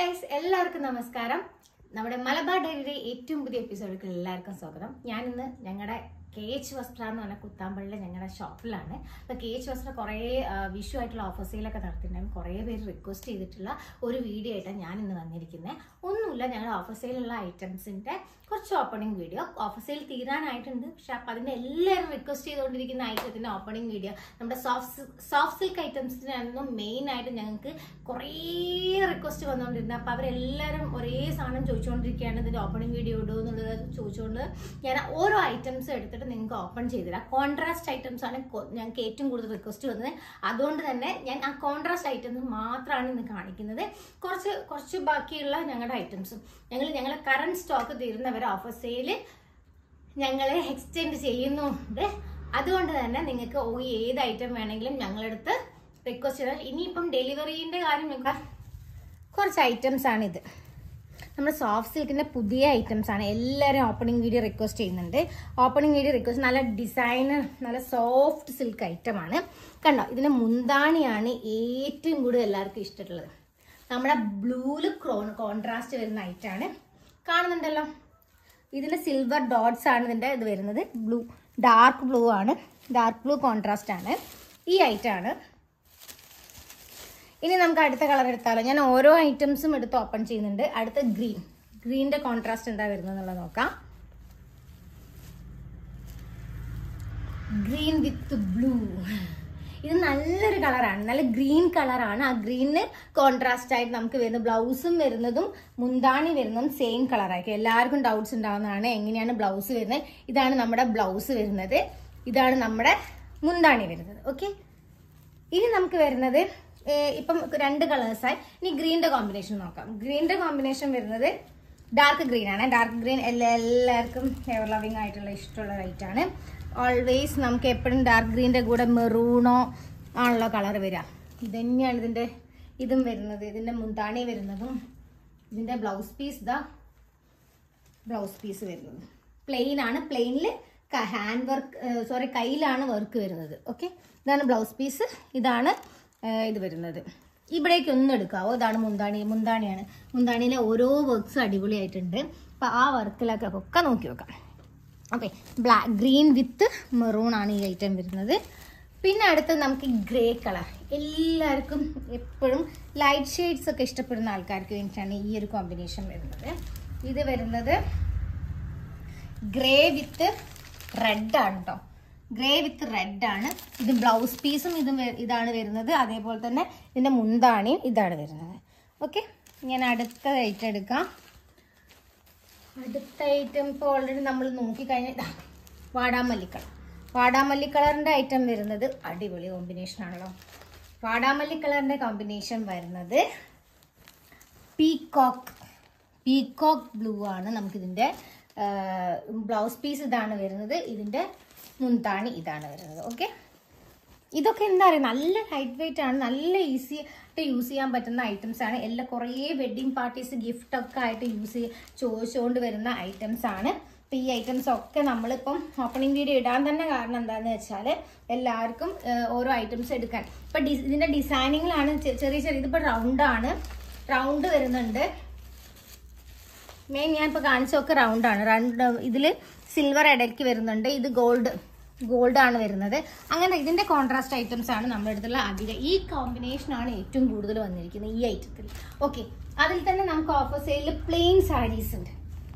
guys എല്ലാവർക്കും നമസ്കാരം നമ്മുടെ മലബാർ ഡയറിയുടെ ഏറ്റവും പുതിയ എപ്പിസോഡിലേക്ക് എല്ലാവർക്കും സ്വാഗതം ഞാൻ ഇന്ന് ഞങ്ങളുടെ കെ എച്ച് വസ്ത്ര എന്ന് പറഞ്ഞ കുത്താമ്പള്ളിലെ ഞങ്ങളുടെ ഷോപ്പിലാണ് അപ്പോൾ കെ എച്ച് വസ്ത്ര കുറേ ആ, വിഷു ആയിട്ടുള്ള ഓഫർ സെയിലൊക്കെ നടത്തിയിട്ടുണ്ടായിരുന്നു കുറേ പേര് റിക്വസ്റ്റ് ചെയ്തിട്ടുള്ള ഒരു വീഡിയോ ആയിട്ടാണ് ഞാൻ ഇന്ന് വന്നിരിക്കുന്നത് ഒന്നുമില്ല ഞങ്ങളുടെ ഓഫർ സെയിലുള്ള ഐറ്റംസിൻ്റെ കുറച്ച് ഓപ്പണിംഗ് വീഡിയോ ഓഫർ സെയിൽ തീരാനായിട്ടുണ്ട് പക്ഷെ അപ്പം അതിൻ്റെ എല്ലാവരും റിക്വസ്റ്റ് ചെയ്തുകൊണ്ടിരിക്കുന്ന ഐറ്റത്തിൻ്റെ ഓപ്പണിംഗ് വീഡിയോ നമ്മുടെ സോഫ്റ്റ് സോഫ്റ്റ് സിൽക്ക് ഐറ്റംസിനായിരുന്നു മെയിൻ ആയിട്ട് ഞങ്ങൾക്ക് കുറേ റിക്വസ്റ്റ് വന്നുകൊണ്ടിരുന്നത് അപ്പോൾ അവരെല്ലാവരും ഒരേ സാധനം ചോദിച്ചുകൊണ്ടിരിക്കുകയാണ് ഇതിൻ്റെ ഓപ്പണിംഗ് വീഡിയോ ഇടുമോ എന്നുള്ളത് ചോദിച്ചുകൊണ്ട് ഞാൻ ഓരോ ഐറ്റംസ് എടുത്തിട്ട് നിങ്ങൾക്ക് ഓപ്പൺ ചെയ്തുതരാം കോൺട്രാസ്റ്റ് ഐറ്റംസ് ആണ് കൊ- ഞങ്ങൾക്ക് ഏറ്റവും കൂടുതൽ റിക്വസ്റ്റ് വന്നത് അതുകൊണ്ട് തന്നെ ഞാൻ ആ കോൺട്രാസ്റ്റ് ഐറ്റംസ് മാത്രമാണ് ഇന്ന് കാണിക്കുന്നത് കുറച്ച് കുറച്ച് ബാക്കിയുള്ള ഞങ്ങളുടെ ഐറ്റംസും ഞങ്ങൾ ഞങ്ങളുടെ കറണ്ട് സ്റ്റോക്ക് തീരുന്നവരെ ഓഫർ സെയിൽ ഞങ്ങൾ എക്സ്റ്റെൻഡ് ചെയ്യുന്നുണ്ട് അതുകൊണ്ട് തന്നെ നിങ്ങൾക്ക് ഓ ഏത് ഐറ്റം വേണമെങ്കിലും ഞങ്ങളടുത്ത് റിക്വസ്റ്റ് ചെയ്താൽ ഇനിയിപ്പം ഡെലിവറീൻ്റെ കാര്യം നോക്കാം കുറച്ച് ഐറ്റംസ് ആണിത് നമ്മുടെ സോഫ്റ്റ് സിൽക്കിൻ്റെ പുതിയ ഐറ്റംസ് ആണ് എല്ലാവരും ഓപ്പണിംഗ് വീഡിയോ റിക്വസ്റ്റ് ചെയ്യുന്നുണ്ട് ഓപ്പണിംഗ് വീഡിയോ റിക്വസ്റ്റ് നല്ല ഡിസൈനർ നല്ല സോഫ്റ്റ് സിൽക്ക് ഐറ്റം ആണ് കണ്ടോ ഇതിൻ്റെ മുന്താണിയാണ് ഏറ്റവും കൂടുതൽ എല്ലാവർക്കും ഇഷ്ടമുള്ളത് നമ്മുടെ ബ്ലൂല് ക്രോൺ കോൺട്രാസ്റ്റ് വരുന്ന ഐറ്റാണ് കാണുന്നുണ്ടല്ലോ ഇതിന് സിൽവർ ഡോട്ട്സ് ആണ് ഇതിൻ്റെ ഇത് വരുന്നത് ബ്ലൂ ഡാർക്ക് ബ്ലൂ ആണ് ഡാർക്ക് ബ്ലൂ കോൺട്രാസ്റ്റ് ആണ് ഈ ഐറ്റം ആണ് ഇനി നമുക്ക് അടുത്ത കളർ എടുത്താലോ ഞാൻ ഓരോ ഐറ്റംസും എടുത്ത് ഓപ്പൺ ചെയ്യുന്നുണ്ട് അടുത്ത ഗ്രീൻ ഗ്രീനിന്റെ കോൺട്രാസ്റ്റ് എന്താ വരുന്നത് എന്നുള്ളത് നോക്കാം ഗ്രീൻ വിത്ത് ബ്ലൂ ഇത് നല്ലൊരു കളറാണ് നല്ല ഗ്രീൻ കളറാണ് ആ ഗ്രീനിന് കോൺട്രാസ്റ്റ് ആയിട്ട് നമുക്ക് വരുന്ന ബ്ലൗസും വരുന്നതും മുന്താണി വരുന്നതും സെയിം കളറായിരിക്കും എല്ലാവർക്കും ഡൗട്ട്സ് ഉണ്ടാവുന്നതാണ് എങ്ങനെയാണ് ബ്ലൗസ് വരുന്നത് ഇതാണ് നമ്മുടെ ബ്ലൗസ് വരുന്നത് ഇതാണ് നമ്മുടെ മുന്താണി വരുന്നത് ഓക്കെ ഇനി നമുക്ക് വരുന്നത് ഏർ ഇപ്പം രണ്ട് കളേഴ്സായി ഇനി ഗ്രീനിന്റെ കോമ്പിനേഷൻ നോക്കാം ഗ്രീനിന്റെ കോമ്പിനേഷൻ വരുന്നത് ഡാർക്ക് ഗ്രീൻ ആണ് ഡാർക്ക് ഗ്രീൻ എല്ലാ എല്ലാവർക്കും എവർ ലവിങ് ആയിട്ടുള്ള ഇഷ്ടമുള്ള റൈറ്റ് ആണ് ഓൾവേസ് നമുക്ക് എപ്പോഴും ഡാർക്ക് ഗ്രീനിന്റെ കൂടെ മെറൂണോ ആണല്ലോ കളർ വരിക ഇത് തന്നെയാണ് ഇതിന്റെ ഇതും വരുന്നത് ഇതിന്റെ മുന്താണി വരുന്നതും ഇതിന്റെ ബ്ലൗസ് പീസ് ഇതാ ബ്ലൗസ് പീസ് വരുന്നത് പ്ലെയിൻ ആണ് പ്ലെയിനിൽ ഹാൻഡ് വർക്ക് സോറി കയ്യിലാണ് വർക്ക് വരുന്നത് ഓക്കെ ഇതാണ് ബ്ലൗസ് പീസ് ഇതാണ് ആ, ഇത് വരുന്നത് ഇവിടേക്ക് ഒന്ന് എടുക്കാവോ ഇതാണ് മുന്താണി മുന്താണിയാണ് മുന്താണിയിലെ ഓരോ വർക്ക്സും അടിപൊളിയായിട്ടുണ്ട് അപ്പം ആ വർക്കിലൊക്കെ ഒക്കെ നോക്കി വെക്കാം okay black green with maroon ആണ് ഈ ഐറ്റം വരുന്നത് പിന്നെ അടുത്തത് നമുക്ക് ഗ്രേ കളർ എല്ലാവർക്കും എപ്പോഴും ലൈറ്റ് ഷെയ്ഡ്സ് ഒക്കെ ഇഷ്ടപ്പെടുന്ന ആൾക്കാർക്ക് വേണ്ടിയിട്ടാണ് ഈ ഒരു കോമ്പിനേഷൻ വരുന്നത് ഇത് വരുന്നത് ഗ്രേ വിത്ത് റെഡ് ആണ് കേട്ടോ ഗ്രേ വിത്ത് റെഡ് ആണ് ഇത് ബ്ലൗസ് പീസും ഇതും വെ- ഇതാണ് വരുന്നത് അതേപോലെ തന്നെ ഇതിന്റെ മുന്താണിയും ഇതാണ് വരുന്നത് ഓക്കെ ഞാൻ അടുത്ത ഐറ്റം എടുക്കാം അടുത്ത ഐറ്റം ഇപ്പോൾ ഓൾറെഡി നമ്മൾ നോക്കിക്കഴിഞ്ഞാൽ വാടാമല്ലി കളർ വാടാമല്ലി കളറിൻ്റെ ഐറ്റം വരുന്നത് അടിപൊളി കോമ്പിനേഷൻ ആണല്ലോ വാടാമല്ലി കളറിൻ്റെ കോമ്പിനേഷൻ വരുന്നത് പീകോക്ക് പീകോക്ക് ബ്ലൂ ആണ് നമുക്കിതിൻ്റെ ബ്ലൗസ് പീസ് ഇതാണ് വരുന്നത് ഇതിൻ്റെ മുന്താണി ഇതാണ് വരുന്നത് ഓക്കെ ഇതൊക്കെ എന്താ പറയുക നല്ല ലൈറ്റ് വെയിറ്റ് ആണ് നല്ല ഈസി ആയിട്ട് യൂസ് ചെയ്യാൻ പറ്റുന്ന ഐറ്റംസ് ആണ് എല്ലാം കുറേ വെഡ്ഡിങ് പാർട്ടീസ് ഗിഫ്റ്റ് ഒക്കെ ആയിട്ട് യൂസ് ചെയ്ത് ചോദിച്ചുകൊണ്ട് വരുന്ന ഐറ്റംസ് ആണ് അപ്പോൾ ഈ ഐറ്റംസ് ഒക്കെ നമ്മളിപ്പം ഓപ്പണിംഗ് വീഡിയോ ഇടാൻ തന്നെ കാരണം എന്താണെന്ന് വെച്ചാൽ എല്ലാവർക്കും ഏഹ്, ഓരോ ഐറ്റംസ് എടുക്കാൻ ഇപ്പം ഡി ഇതിൻ്റെ ഡിസൈനിങ്ങിലാണ് ചെ- ചെറിയ ചെറിയ ഇതിപ്പോൾ റൗണ്ടാണ് റൗണ്ട് വരുന്നുണ്ട് മെയിൻ ഞാൻ ഇപ്പോൾ കാണിച്ചൊക്കെ റൗണ്ട് ആണ് റൗണ്ട് ഇതിൽ സിൽവർ ഇടയ്ക്ക് വരുന്നുണ്ട് ഇത് ഗോൾഡ് ഗോൾഡ് ആണ് വരുന്നത് അങ്ങനെ ഇതിന്റെ കോൺട്രാസ്റ്റ് ഐറ്റംസ് ആണ് നമ്മുടെ അടുത്തുള്ള അധികം ഈ കോമ്പിനേഷൻ ആണ് ഏറ്റവും കൂടുതൽ വന്നിരിക്കുന്നത് ഈ ഐറ്റത്തിൽ ഓക്കെ അതിൽ തന്നെ നമുക്ക് ഓഫർ സെയിലിൽ പ്ലെയിൻ സാരീസ് ഉണ്ട്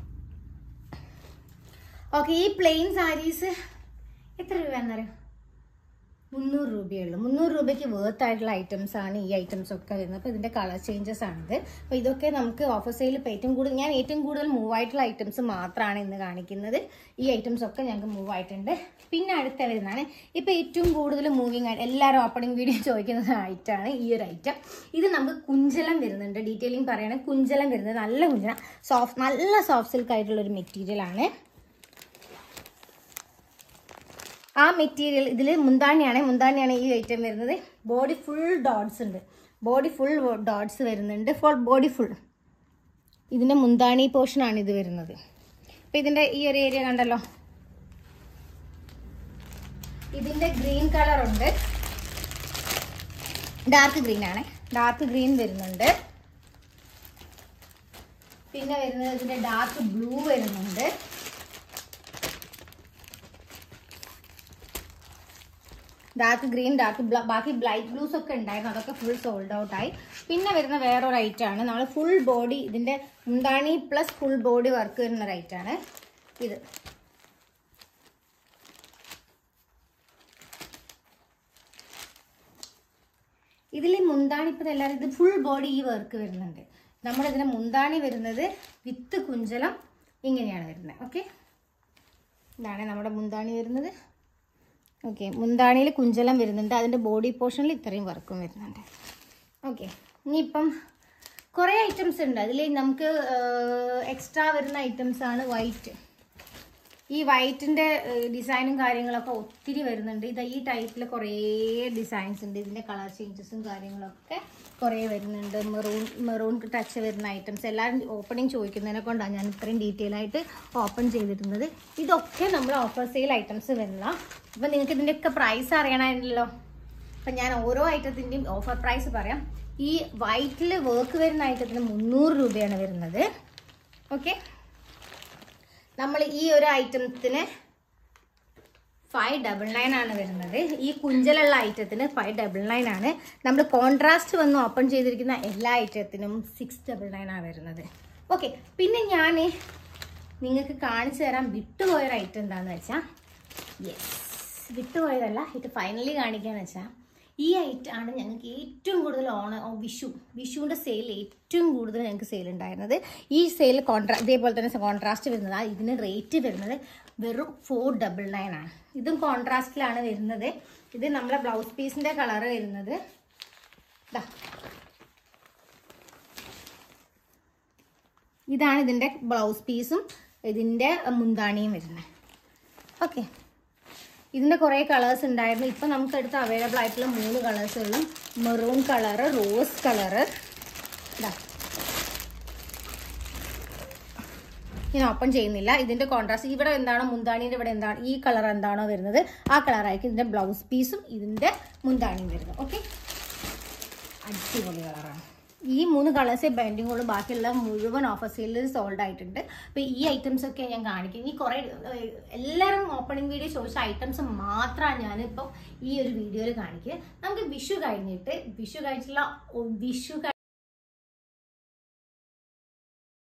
ഓക്കെ ഈ പ്ലെയിൻ സാരീസ് എത്ര രൂപ എന്നറിയാം മുന്നൂറ് രൂപയേ ഉള്ളൂ മുന്നൂറ് രൂപയ്ക്ക് വേർത്ത് ആയിട്ടുള്ള ഐറ്റംസ് ആണ് ഈ ഐറ്റംസ് ഒക്കെ വരുന്നത് അപ്പോൾ ഇതിന്റെ കളർ ചേഞ്ചസ് ആണിത് അപ്പോൾ ഇതൊക്കെ നമുക്ക് ഓഫർ സെയിൽ ഇപ്പോൾ ഏറ്റവും കൂടുതൽ ഞാൻ ഏറ്റവും കൂടുതൽ മൂവ് ആയിട്ടുള്ള ഐറ്റംസ് മാത്രമാണ് ഇന്ന് കാണിക്കുന്നത് ഈ ഐറ്റംസ് ഒക്കെ ഞങ്ങൾക്ക് മൂവ് ആയിട്ടുണ്ട് പിന്നെ അടുത്ത വരുന്നതാണ് ഇപ്പോൾ ഏറ്റവും കൂടുതൽ മൂവിങ് ആയിട്ട് എല്ലാവരും ഓപ്പണിംഗ് വീഡിയോ ചോദിക്കുന്ന ഐറ്റമാണ് ഈ ഒരു ഐറ്റം ഇത് നമുക്ക് കുഞ്ചലം വരുന്നുണ്ട് ഡീറ്റെയിലിംഗ് പറയുകയാണെങ്കിൽ കുഞ്ചലം വരുന്നത് നല്ല കുഞ്ചലം സോഫ്റ്റ് നല്ല സോഫ്റ്റ് സിൽക്ക് ആയിട്ടുള്ള ഒരു മെറ്റീരിയൽ ആണ് ആ മെറ്റീരിയൽ ഇതിൽ മുന്താണിയാണ് മുന്താണിയാണ് ഈ ഐറ്റം വരുന്നത് ബോഡി ഫുൾ ഡോട്ട്സ് ഉണ്ട് ബോഡി ഫുൾ ഡോട്ട്സ് വരുന്നുണ്ട് ഫോർ ബോഡി ഫുൾ ഇതിൻ്റെ മുന്താണി പോർഷനാണ് ഇത് വരുന്നത് അപ്പം ഇതിൻ്റെ ഈ ഒരു ഏരിയ കണ്ടല്ലോ ഇതിൻ്റെ ഗ്രീൻ കളർ ഉണ്ട് ഡാർക്ക് ഗ്രീൻ ആണ് ഡാർക്ക് ഗ്രീൻ വരുന്നുണ്ട് പിന്നെ വരുന്നത് ഇതിന്റെ ഡാർക്ക് ബ്ലൂ വരുന്നുണ്ട് ഡാർക്ക് ഗ്രീൻ ഡാർക്ക് ബാക്കി ബ്ലൈറ്റ് ബ്ലൂസ് ഒക്കെ ഉണ്ടായിരുന്നു അതൊക്കെ ഫുൾ സോൾഡ് ഔട്ട് ആയി പിന്നെ വരുന്ന വേറൊരു ഐറ്റം ആണ് നമ്മൾ ഫുൾ ബോഡി ഇതിന്റെ മുന്താണി പ്ലസ് ഫുൾ ബോഡി വർക്ക് വരുന്ന ഒരു ഐറ്റം ആണ് ഇത് ഇതിൽ മുന്താണി ഇപ്പം എല്ലാവരും ഇത് ഫുൾ ബോഡി ഈ വർക്ക് വരുന്നുണ്ട് നമ്മളിതിന് മുന്താണി വരുന്നത് വിത്ത് കുഞ്ചലം ഇങ്ങനെയാണ് വരുന്നത് ഓക്കെ ഇതാണ് നമ്മുടെ മുന്താണി വരുന്നത് ഓക്കെ മുന്താണിയിൽ കുഞ്ചലം വരുന്നുണ്ട് അതിൻ്റെ ബോഡി പോർഷനിൽ ഇത്രയും വർക്കും വരുന്നുണ്ട് ഓക്കെ ഇനിയിപ്പം കുറേ ഐറ്റംസ് ഉണ്ട് അതിൽ നമുക്ക് എക്സ്ട്രാ വരുന്ന ഐറ്റംസ് ആണ് വൈറ്റ് ഈ വൈറ്റിൻ്റെ ഡിസൈനും കാര്യങ്ങളൊക്കെ ഒത്തിരി വരുന്നുണ്ട് ഇത് ഈ ടൈപ്പിൽ കുറേ ഡിസൈൻസ് ഉണ്ട് ഇതിൻ്റെ കളർ ചേഞ്ചസും കാര്യങ്ങളൊക്കെ കുറേ വരുന്നുണ്ട് മെറൂൺ മെറൂൺ ടച്ച് വരുന്ന ഐറ്റംസ് എല്ലാവരും ഓപ്പണിങ് ചോദിക്കുന്നതിനെ കൊണ്ടാണ് ഞാൻ ഇത്രയും ഡീറ്റെയിൽ ആയിട്ട് ഓപ്പൺ ചെയ്തിരുന്നത് ഇതൊക്കെ നമ്മൾ ഓഫർ സെയിൽ ഐറ്റംസ് വരുന്ന അപ്പം നിങ്ങൾക്ക് ഇതിൻ്റെയൊക്കെ പ്രൈസ് അറിയണമല്ലോ അപ്പം ഞാൻ ഓരോ ഐറ്റത്തിൻ്റെയും ഓഫർ പ്രൈസ് പറയാം ഈ വൈറ്റിൽ വർക്ക് വരുന്ന ഐറ്റത്തിന് മുന്നൂറ് രൂപയാണ് വരുന്നത് ഓക്കെ നമ്മൾ ഈ ഒരു ഐറ്റത്തിന് ഫൈവ് ഡബിൾ നയൻ ആണ് വരുന്നത് ഈ കുഞ്ചലുള്ള ഐറ്റത്തിന് ഫൈവ് ഡബിൾ നയൻ ആണ് നമ്മൾ കോൺട്രാസ്റ്റ് വന്ന് ഓപ്പൺ ചെയ്തിരിക്കുന്ന എല്ലാ ഐറ്റത്തിനും സിക്സ് ഡബിൾ നയൻ ആണ് വരുന്നത് ഓക്കെ പിന്നെ ഞാൻ നിങ്ങൾക്ക് കാണിച്ചു തരാൻ വിട്ടുപോയൊരു ഐറ്റം എന്താണെന്ന് വെച്ചാൽ യെസ് വിട്ടുപോയതല്ല ഇത് ഫൈനലി കാണിക്കാന്ന് വെച്ചാൽ ഈ ഐറ്റം ആണ് ഞങ്ങൾക്ക് ഏറ്റവും കൂടുതൽ ഓണ ഓ, വിഷു വിഷുവിൻ്റെ സെയിൽ ഏറ്റവും കൂടുതൽ ഞങ്ങൾക്ക് സെയിൽ ഉണ്ടായിരുന്നത് ഈ സെയിൽ കോൺട്രാ ഇതേപോലെ തന്നെ കോൺട്രാസ്റ്റ് വരുന്നത് ആ ഇതിന് റേറ്റ് വരുന്നത് വെറും ഫോർ ഡബിൾ നയൻ ആണ് ഇതും കോൺട്രാസ്റ്റിലാണ് വരുന്നത് ഇത് നമ്മളെ ബ്ലൗസ് പീസിൻ്റെ കളറ് വരുന്നത് ഇതാ ഇതാണ് ഇതിൻ്റെ ബ്ലൗസ് പീസും ഇതിൻ്റെ മുന്താണിയും വരുന്നത് ഓക്കെ ഇതിൻ്റെ കുറേ കളേഴ്സ് ഉണ്ടായിരുന്നു ഇപ്പം നമുക്ക് അടുത്ത് അവൈലബിൾ ആയിട്ടുള്ള മൂന്ന് കളേഴ്സുള്ളൂ മെറൂൺ കളറ് റോസ് കളറ് ഇതാ ഞാൻ ഓപ്പൺ ചെയ്യുന്നില്ല ഇതിന്റെ കോൺട്രാസ്റ്റ് ഇവിടെ എന്താണോ മുന്താണിയുടെ ഇവിടെ എന്താണ് ഈ കളർ എന്താണോ വരുന്നത് ആ കളറായിരിക്കും ഇതിന്റെ ബ്ലൗസ് പീസും ഇതിന്റെ മുന്താണിയും വരുന്നത് ഓക്കെ അടിപൊളി കളറാണ് ഈ മൂന്ന് കളേഴ്സേ ബെൻഡിങ് ഉള്ളൂ ബാക്കിയുള്ള മുഴുവൻ ഓഫർ സെയിലിൽ സോൾഡ് ആയിട്ടുണ്ട് അപ്പോൾ ഈ ഐറ്റംസ് ഒക്കെ ഞാൻ കാണിക്കും ഇനി കുറേ ഏഹ്, എല്ലാവരും ഓപ്പണിംഗ് വീഡിയോ ചോദിച്ച ഐറ്റംസ് മാത്രമാണ് ഞാനിപ്പോൾ ഈ ഒരു വീഡിയോയിൽ കാണിക്കുക നമുക്ക് വിഷു കഴിഞ്ഞിട്ട് വിഷു കഴിച്ചുള്ള ഒ- വിഷു കഴി-